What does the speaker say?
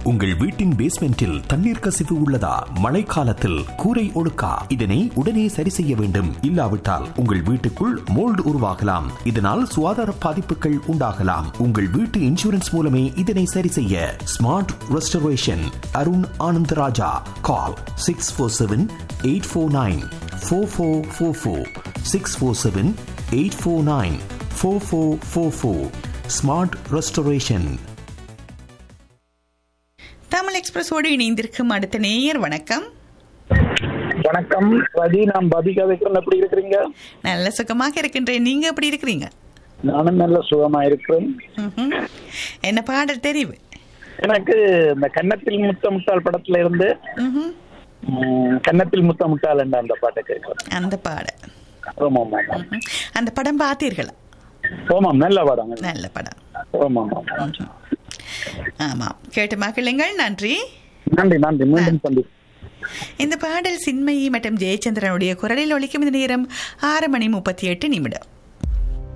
உங்கள் வீட்டின் பேஸ்மெண்டில் தண்ணீர் கசிவு உள்ளதா மழைக்காலத்தில் கூரை ஒழுக்கா இதனை உடனே சரி செய்ய வேண்டும் இல்லாவிட்டால் உங்கள் வீட்டுக்குள் மோல்டு உருவாகலாம் இதனால் சுகாதார பாதிப்புகள் உண்டாகலாம் உங்கள் வீட்டு இன்சூரன்ஸ் மூலமே இதனை சரி செய்ய smart restoration Arun Anandaraja call six four seven eight four nine four four four four six four seven eight four nine four four four four smart restoration Tamil எக்ஸ்பிரஸோடு இணைந்திருக்கும் அடுத்த நேயர் வணக்கம் வணக்கம் ரதி நான் பபிகா வைக்கிறேன் எப்படி இருக்கிறீங்க நல்ல சுகமாக இருக்கின்றேன் நீங்க எப்படி இருக்கிறீங்க நானும் நல்ல சுகமா இருக்கிறேன் ம்ஹும். என்ன பாடல் தெரிவு எனக்கு இந்த கன்னத்தில் முத்த முட்டாள் படத்துல இருந்து ம்ஹும். ம், கன்னத்தில் முத்த முட்டாள் என்ற அந்த பாட்டை கேட்கிறேன் அந்த பாடல் ஆமாம் ஆமாம் ம்ஹும். அந்த படம் பார்த்தீர்களா ஆமாம் நல்ல படம் நல்ல படம் ஆமாம் ஆமாம் ஆமாம் கேட்டு மகிழுங்கள் நன்றி நன்றி நன்றி மீண்டும் சந்தி இந்த பாடல் சின்மயி மற்றும் ஜெயச்சந்திரனுடைய குரலில் ஒலிக்கும் இந்த நேரம் ஆறு மணி முப்பத்தி எட்டு நிமிடம்